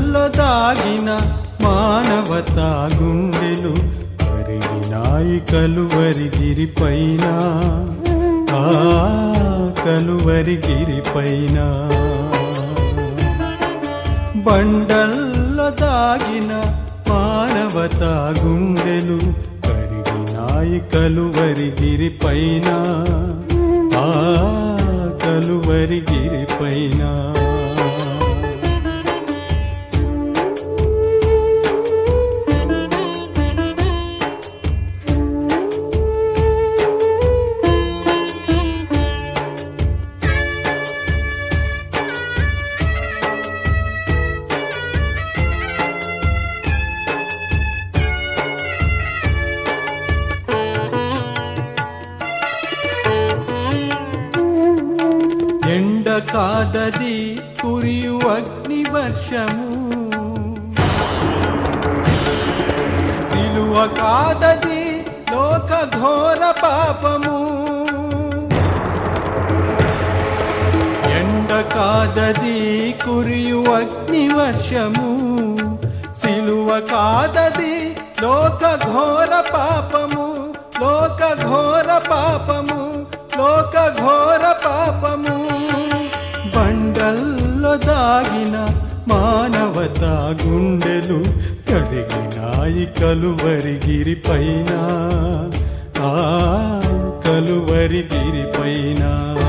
బండల్లో దాగిన మానవతా గుండెలు కరిగినాయి కలువరి గిరిపైన ఆ కలువరి గిరిపైన బండల్లో దాగిన మానవతా గుండెలు కరిగినాయి కలువరి గిరిపైన ఆ కలువరి గిరిపైన ఎండ కాదది కురియు అగ్ని వర్షము సిలువ కాదది లోక ఘోర పాపము ఎండ కాదది కురియు అగ్ని వర్షము సిలువ కాదది లోక ఘోర పాపము లోక ఘోర పాపము లోక ఘోర పాపము బండల్లో దాగిన మానవతా గుండెలు కడిగినాయి కలువరి గిరిపైన ఆ కలువరి గిరిపైన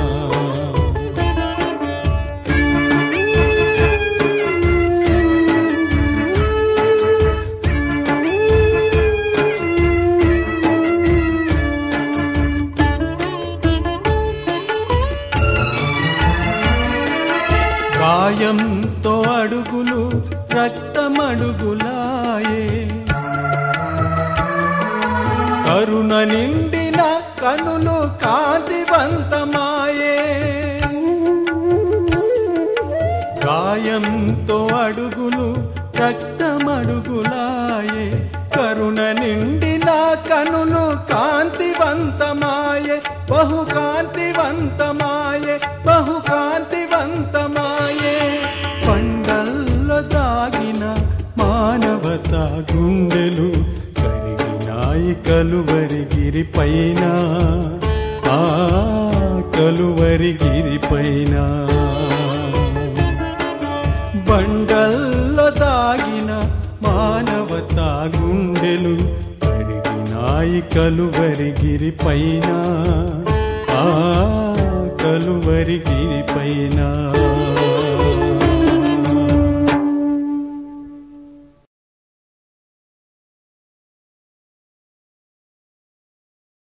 గాయంతో అడుగులు రక్తమడుగులాయే కరుణ నిండిన కనులు కాంతివంతమాయే గాయంతో అడుగులు రక్తమడుగులాయే కరుణ నిండిన కనులు కాంతివంతమాయే బహు కాంతివంతమాయే బహు కాంతివంతమాయే పండల్లో దాగిన మానవతా గుండెలు కరిగినాయి కలువరి గిరిపైన ఆ కలువరి గిరిపైన బండల్లో దాగిన మానవతా గుండెలు కరిగినాయి కలువరి గిరిపైన ఆ కలువరి గిరిపైన